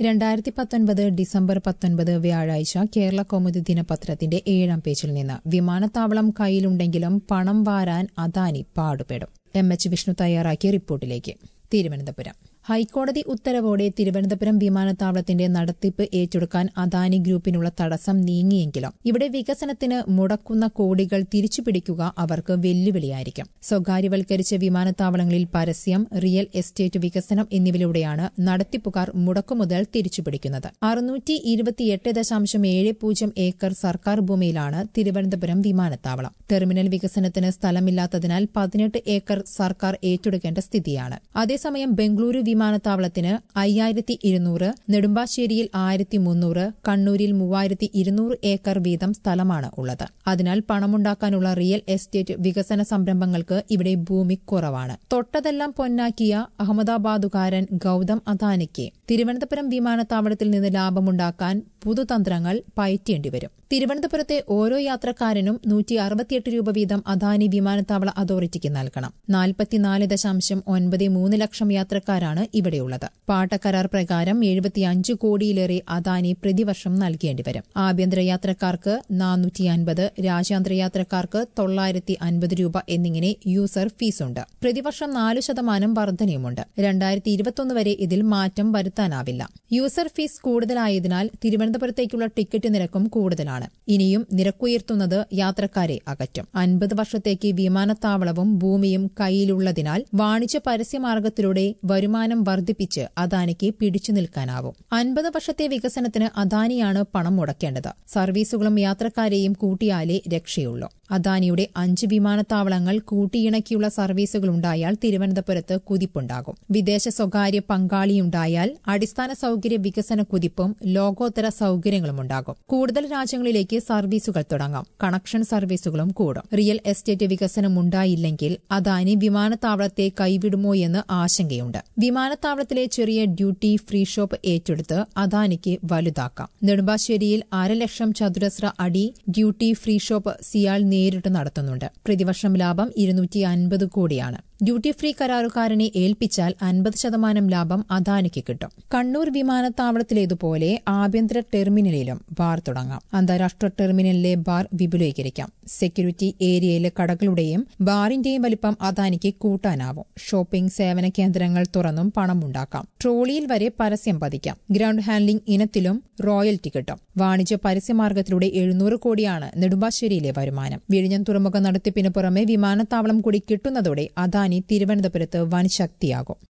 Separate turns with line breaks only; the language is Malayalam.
രണ്ടായിരത്തി പത്തൊൻപത് ഡിസംബർ പത്തൊൻപത് വ്യാഴാഴ്ച കേരള കൗമുദി ദിനപത്രത്തിന്റെ ഏഴാം പേജിൽ നിന്ന് വിമാനത്താവളം കയ്യിലുണ്ടെങ്കിലും പണം വാരാൻ അദാനി പാടുപെടും എം എച്ച് വിഷ്ണു തയ്യാറാക്കിയ റിപ്പോർട്ടിലേക്ക് തിരുവനന്തപുരം ഹൈക്കോടതി ഉത്തരവോടെ തിരുവനന്തപുരം വിമാനത്താവളത്തിന്റെ നടത്തിപ്പ് ഏറ്റെടുക്കാൻ അദാനി ഗ്രൂപ്പിനുള്ള തടസ്സം നീങ്ങിയെങ്കിലും ഇവിടെ വികസനത്തിന് മുടക്കുന്ന കോടികൾ തിരിച്ചുപിടിക്കുക അവർക്ക് വെല്ലുവിളിയായിരിക്കും സ്വകാര്യവൽക്കരിച്ച വിമാനത്താവളങ്ങളിൽ പരസ്യം റിയൽ എസ്റ്റേറ്റ് വികസനം എന്നിവയിലൂടെയാണ് നടത്തിപ്പുകാർ മുടക്കുമുതൽ തിരിച്ചുപിടിക്കുന്നത് അറുന്നൂറ്റി ഇരുപത്തിയെട്ട് ദശാംശം ഏഴ് പൂജ്യം ഏക്കർ സർക്കാർ ഭൂമിയിലാണ് തിരുവനന്തപുരം വിമാനത്താവളം ടെർമിനൽ വികസനത്തിന് സ്ഥലമില്ലാത്തതിനാൽ പതിനെട്ട് ഏക്കർ സർക്കാർ ഏറ്റെടുക്കേണ്ട സ്ഥിതിയാണ് അതേസമയം ബംഗളൂരു വിമാനത്താവളത്തിന് അയ്യായിരത്തി ഇരുന്നൂറ് നെടുമ്പാശ്ശേരിയിൽ ആയിരത്തി മുന്നൂറ് കണ്ണൂരിൽ മൂവായിരത്തി ഇരുന്നൂറ് ഏക്കർ വീതം സ്ഥലമാണ് ഉള്ളത് അതിനാൽ പണമുണ്ടാക്കാനുള്ള റിയൽ എസ്റ്റേറ്റ് വികസന സംരംഭങ്ങൾക്ക് ഇവിടെ ഭൂമി കുറവാണ് തൊട്ടതെല്ലാം പൊന്നാക്കിയ അഹമ്മദാബാദുകാരൻ ഗൌതം അദാനിക്ക് തിരുവനന്തപുരം വിമാനത്താവളത്തിൽ നിന്ന് ലാഭമുണ്ടാക്കാൻ പുതുതന്ത്രങ്ങൾ പയറ്റേണ്ടിവരും തിരുവനന്തപുരത്തെ ഓരോ യാത്രക്കാരനും നൂറ്റി അറുപത്തിയെട്ട് രൂപ വീതം അദാനി വിമാനത്താവള അതോറിറ്റിക്ക് നൽകണം നാൽപ്പത്തിനാല് ദശാംശം ഒൻപത് മൂന്ന് ലക്ഷം യാത്രക്കാരാണ് ഇവിടെയുള്ളത് പാട്ടക്കരാർ പ്രകാരം എഴുപത്തിയഞ്ച് കോടിയിലേറെ അദാനി പ്രതിവർഷം നൽകേണ്ടിവരും ആഭ്യന്തര യാത്രക്കാർക്ക് നാനൂറ്റി അൻപത് രാജ്യാന്തര യാത്രക്കാർക്ക് തൊള്ളായിരത്തി അൻപത് രൂപ എന്നിങ്ങനെ യൂസർ ഫീസുണ്ട് പ്രതിവർഷം നാല് ശതമാനം വർധനയുമുണ്ട് രണ്ടായിരത്തി ഇരുപത്തൊന്ന് വരെ ഇതിൽ മാറ്റം വരുത്താനാവില്ല യൂസർ ഫീസ് കൂടുതലായതിനാൽ തിരുവനന്തപുരത്തേക്കുള്ള ടിക്കറ്റ് നിരക്കും കൂടുതലാണ് ഇനിയും നിരക്കുയർത്തുന്നത് യാത്രക്കാരെ അകറ്റും അൻപത് വർഷത്തേക്ക് വിമാനത്താവളവും ഭൂമിയും കയ്യിലുള്ളതിനാൽ വാണിജ്യ പരസ്യമാർഗത്തിലൂടെ വരുമാനം വർദ്ധിപ്പിച്ച് അദാനിക്ക് പിടിച്ചു നിൽക്കാനാവും അൻപത് വർഷത്തെ വികസനത്തിന് അദാനിയാണ് പണം മുടക്കേണ്ടത് സർവീസുകളും യാത്രക്കാരെയും കൂട്ടിയാലേ രക്ഷയുള്ളൂ അദാനിയുടെ അഞ്ച് വിമാനത്താവളങ്ങൾ കൂട്ടിയിണക്കിയുള്ള സർവീസുകളുണ്ടായാൽ തിരുവനന്തപുരത്ത് കുതിപ്പുണ്ടാകും വിദേശ സ്വകാര്യ പങ്കാളിയുണ്ടായാൽ അടിസ്ഥാന സൌകര്യ വികസന കുതിപ്പും ലോകോത്തര സൌകര്യങ്ങളുമുണ്ടാകും കൂടുതൽ രാജ്യങ്ങളിലേക്ക് സർവീസുകൾ തുടങ്ങാം കണക്ഷൻ സർവീസുകളും കൂടും റിയൽ എസ്റ്റേറ്റ് വികസനം ഉണ്ടായില്ലെങ്കിൽ അദാനി വിമാനത്താവളത്തെ കൈവിടുമോ എന്ന് ആശങ്കയുണ്ട് വിമാനത്താവളത്തിലെ ചെറിയ ഡ്യൂട്ടി ഫ്രീ ഷോപ്പ് ഏറ്റെടുത്ത് അദാനിക്ക് വലുതാക്കാം നെടുമ്പാശ്ശേരിയിൽ അരലക്ഷം ചതുരശ്ര അടി ഡ്യൂട്ടി ഫ്രീ ഷോപ്പ് സിയാൽ നേരിട്ട് നടത്തുന്നുണ്ട് പ്രതിവർഷം ലാഭം ഇരുന്നൂറ്റി അൻപത് കോടിയാണ് ഡ്യൂട്ടി ഫ്രീ കരാറുകാരനെ ഏൽപ്പിച്ചാൽ അൻപത് ശതമാനം ലാഭം അദാനിക്ക് കിട്ടും കണ്ണൂർ വിമാനത്താവളത്തിലേതുപോലെ ആഭ്യന്തര ടെർമിനലിലും ബാർ തുടങ്ങാം അന്താരാഷ്ട്ര ടെർമിനലിലെ ബാർ വിപുലീകരിക്കാം സെക്യൂരിറ്റി ഏരിയയിലെ കടകളുടെയും ബാറിന്റെയും വലിപ്പം അദാനിക്ക് കൂട്ടാനാവും ഷോപ്പിംഗ് സേവന കേന്ദ്രങ്ങൾ തുറന്നും പണമുണ്ടാക്കാം ട്രോളിയിൽ വരെ പരസ്യം പതിക്കാം ഗ്രൌണ്ട് ഹാൻഡ്ലിംഗ് ഇനത്തിലും റോയൽറ്റി കിട്ടും വാണിജ്യ പരസ്യമാർഗത്തിലൂടെ എഴുന്നൂറ് കോടിയാണ് നെടുമ്പാശ്ശേരിയിലെ വരുമാനം വിഴിഞ്ഞം തുറമുഖ നടത്തിപ്പിന് പുറമെ വിമാനത്താവളം കൂടി കിട്ടുന്നതോടെ അദാനി തിരുവനന്തപുരത്ത് വൻ ശക്തിയാകും